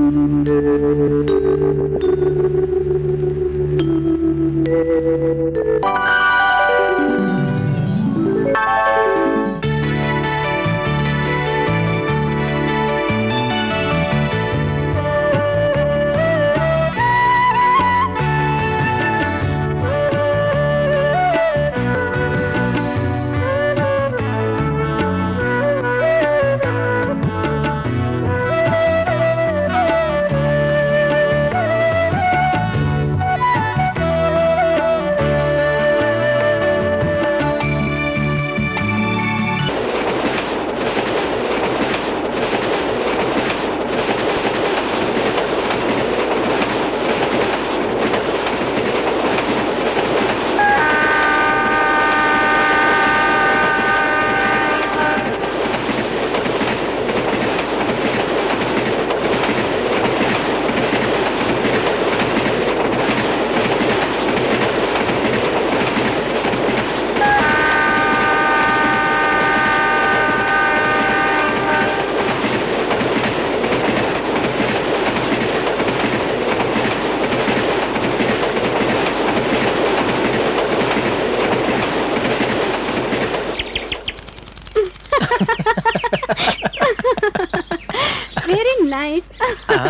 Very nice ஆ.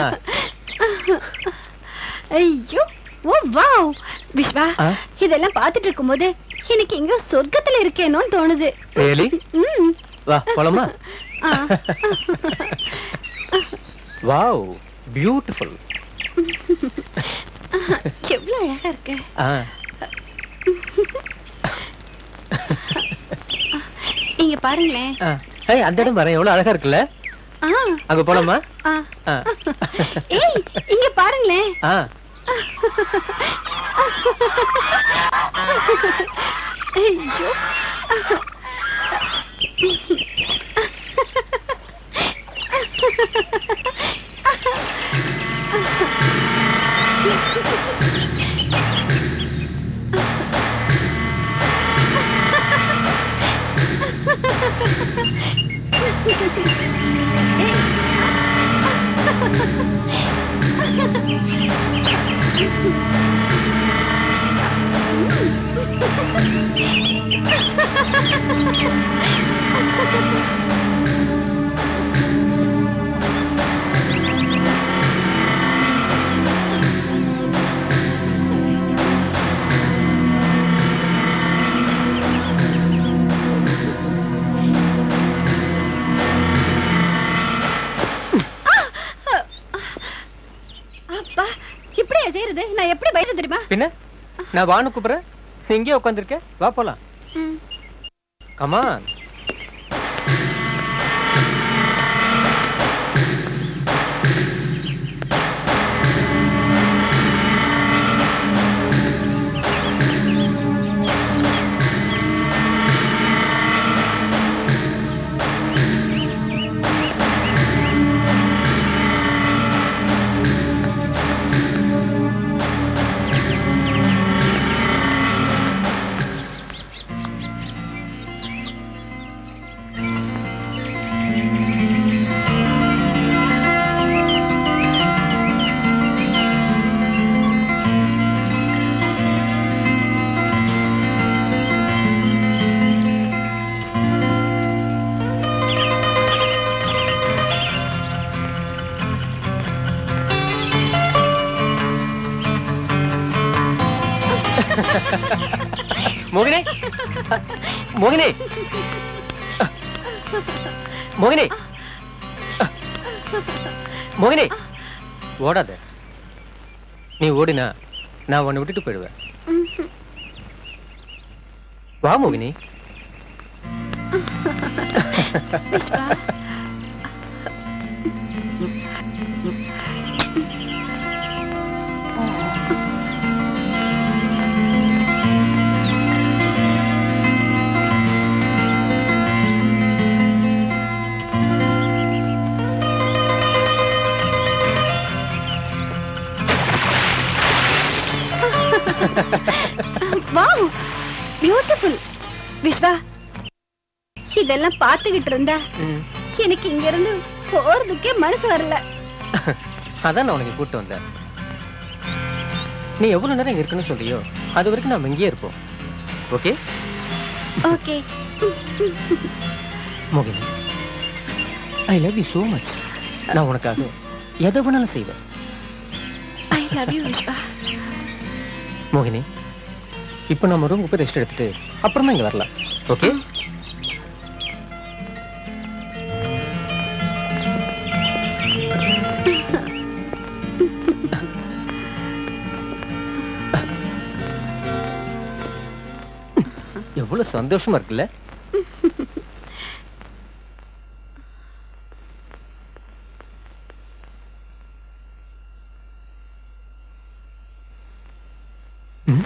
ஐயோ ஓ wow Vishwa ஆ? இதெல்லாம் பார்த்துட்டு இருக்கும்போது எனக்கு எங்கேயோ சொர்க்கத்துல இருக்கேனோன்னு தோணுது ரியலி ம் வா போலாமா ஆ. வாவ் பியூட்டிஃபுல் எவ்வளவு அழகா இருக்கு ஆ இங்க பாருங்களேன் ஆ. ஏய் அந்த இடம் வரேன் எவ்வளவு அழகா இருக்குல்ல ஆ அங்க போலாமா ஆ ஆ. ஏய் இங்க பாருங்களேன் ஆ ஐயோ அப்பா இப்படி செய்யறது நான் எப்படி பயிர் தெரியுமா பின்ன நான் வானு கூப்பிடுறேன் நீ இங்கேயே உட்காந்துருக்க வா போலாம் ம். கமான் மோகினி மோகினி மோகினி மோகினி ஓடாத நீ ஓடினா நான் உன்னை விட்டுட்டு போயிடுவேன் ம்ஹும். வா மோகினி விஸ்வா வாவ் பியூட்டிஃபுல் விஸ்வா இதெல்லாம் பார்த்துக்கிட்டு இருந்தா ம். எனக்கு இங்க இருந்து போறதுக்கே மனசு வரல அதான் நான் உனக்கு கூப்பிட்டு வந்தேன் நீ எவ்வளவு நேரம் இங்க இருக்குன்னு சொல்றியோ அது வரைக்கும் நாம இங்கேயே இருப்போம் ஓகே ஓகே மோகினி I love you so much நான் உனக்காக எதை வேணாலும் செய்வேன் ஐ லவ் யூ விஸ்வா மோகினி இப்போ நம்ம ரூமுக்கு போய் ரெஸ்ட் எடுத்துட்டு அப்புறமா இங்க வரலாம் ஓகே எவ்வளவு சந்தோஷமா இருக்குல்ல ம்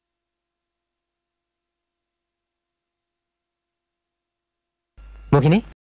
மோகினி